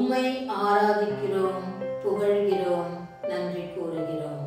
உம்மை ஆராதிக்கிறோம் புகழ்கிறோம் நன்றி கூறுகிறோம்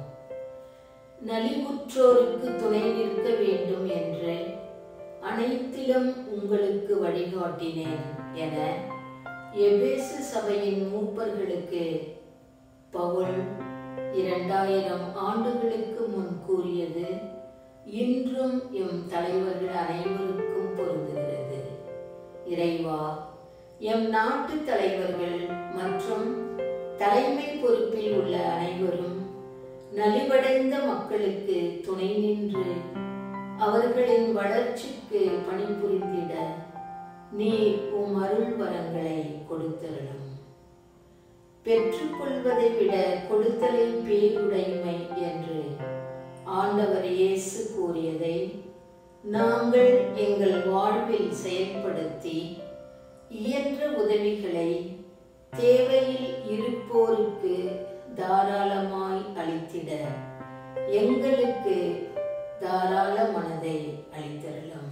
நலிவுற்றோருக்கு துணை நிற்க வேண்டும் என்று அனைத்திலும் உங்களுக்கு வழிகாட்டினேன் என எபேசு சபையின் மூப்பர்களுக்கு பவுல் இரண்டாயிரம் ஆண்டுகளுக்கு முன் கூறியது இன்றும் எம் தலைவர்கள் அனைவருக்கும் பொருந்துகிறது இறைவா எம் நாட்டு தலைவர்கள் மற்றும் தலைமை பொறுப்பில் உள்ள அனைவரும் நலிவடைந்த மக்களுக்கு துணை நின்று அவர்களின் வளர்ச்சிக்கு பணிபுரிந்திட நீ உம் அருள் வரங்களை கொடுத்தருளும் பெற்றுக்கொள்வதை விட கொடுத்தலை பேருடைமை என்று ஆண்டவர் இயேசு கூறியதை நாங்கள் எங்கள் வாழ்வில் செயல்படுத்தி இயன்ற உதவிகளை தேவையில் இருப்போருக்கு தாராளமாய் அளித்திட எங்களுக்கு தாராள மனதை அளித்தரலாம்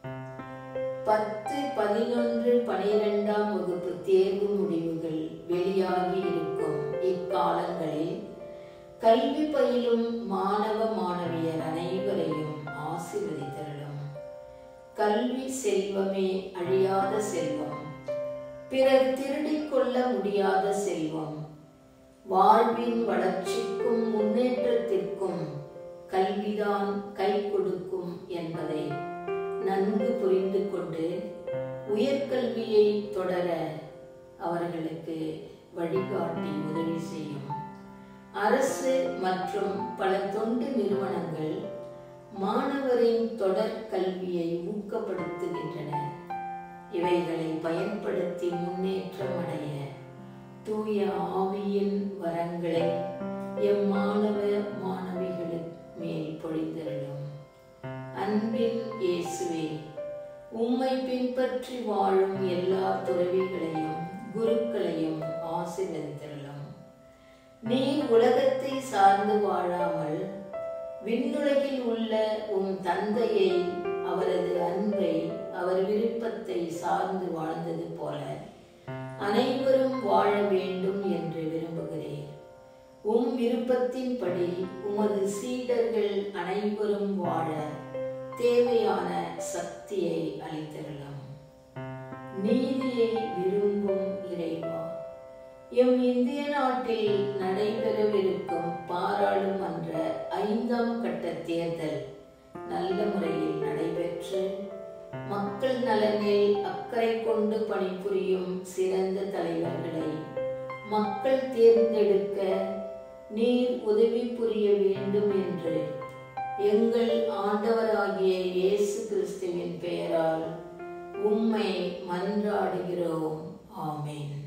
பத்து பதினொன்று பனிரெண்டாம் வகுப்பு தேர்வு முடிவுகள் வெளியாகி இருக்கும் இக்காலங்களில் கல்வி பயிலும் மாணவ மாணவியர் அனைவரையும் ஆசீர்வதித்தரலும் கல்வி செல்வமே அழியாத செல்வம் பிறர் திருடிக் கொள்ள முடியாத செல்வம் வாழ்வின் வளர்ச்சிக்கும் முன்னேற்றத்திற்கும் கல்விதான் கை கொடுக்கும் என்பதை நன்கு புரிந்து கொண்டு உயர்கல்வியை தொடர அவர்களுக்கு வழிகாட்டி உதவி செய்யும் அரசு மற்றும் பல தொண்டு நிறுவனங்கள் மாணவரின் தொடர் கல்வியை ஊக்கப்படுத்துகின்றன இவைகளை பயன்படுத்தி முன்னேற்றம் அடைய தூய ஆவியின் வரங்களை எம் மாணவ மாணவிகளுக்கு மேல் பொழிந்தருளும் அன்பின் இயேசுவே உம்மை பின்பற்றி வாழும் எல்லா துறவிகளையும் குருக்களையும் ஆசீர்வதித்தருளும் நீ உலகத்தை சார்ந்து வாழாமல் விண்ணுலகில் உள்ள உம் தந்தையை அவரது அன்பை அவர் விருப்பத்தை சார்ந்து வாழ்ந்தது போல அனைவரும் வாழ வேண்டும் என்று விரும்புகிறேன் உம் விருப்பத்தின்படி உமது சீடர்கள் அனைவரும் வாழ தேவையான சக்தியை அளித்தரலாம் நீதியை விரும்பும் இறைவா எம் இந்திய நாட்டில் நடைபெறவிருக்கும் பாராளுமன்ற ஐந்தாம் கட்ட தேர்தல் நல்ல முறையில் நடைபெற்று மக்கள் நலனில் அக்கறை கொண்டு பணிபுரியும் சிறந்த தலைவர்களை மக்கள் தேர்ந்தெடுக்க நீர் உதவி புரிய வேண்டும் என்று எங்கள் ஆண்டவராகிய இயேசு கிறிஸ்துவின் பெயரால் உம்மை மன்றாடுகிறோம் ஆமென்